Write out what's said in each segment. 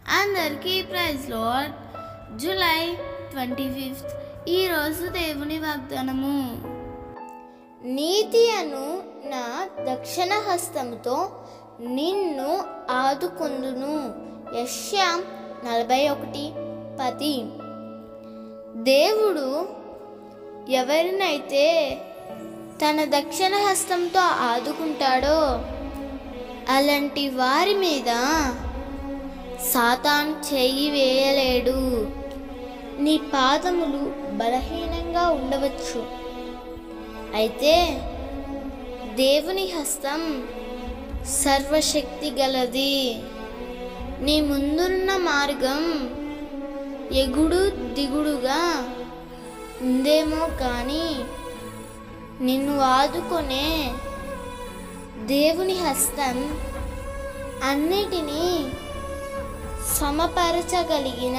అందరికీ praise Lord July twenty fifth ఈరోజు దేవుని వాగ్దానము నీతి అను నా దక్షిణ హస్తముతో నిన్ను ఆదుకొందును యష్యా నలభై ఒకటి పది దేవుడు ఎవరినైతే తన దక్షిణ హస్తంతో ఆదుకుంటాడో అలాంటి వారి మీద సాతాన్ చేయి వేయలేడు నీ పాదములు బలహీనంగా ఉండవచ్చు అయితే దేవుని హస్తం సర్వశక్తి గలది నీ ముందున్న మార్గం ఎగుడు దిగుడుగా ఉందేమో కానీ నిన్ను ఆదుకొనే దేవుని హస్తం అన్నిటినీ సమపరచగలిగిన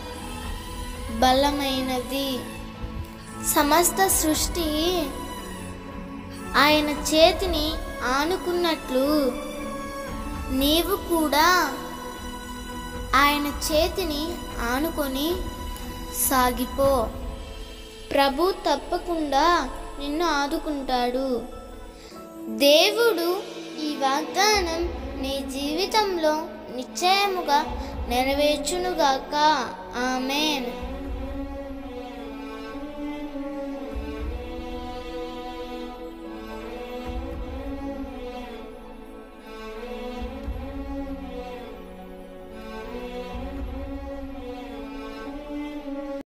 బలమైనది సమస్త సృష్టి ఆయన చేతిని ఆనుకున్నట్లు నీవు కూడా ఆయన చేతిని ఆనుకొని సాగిపో ప్రభు తప్పకుండా నిన్ను ఆదుకుంటాడు దేవుడు ఈ వాగ్దానం నీ జీవితంలో నిశ్చయముగా నెరవేర్చునుగాక ఆమెన్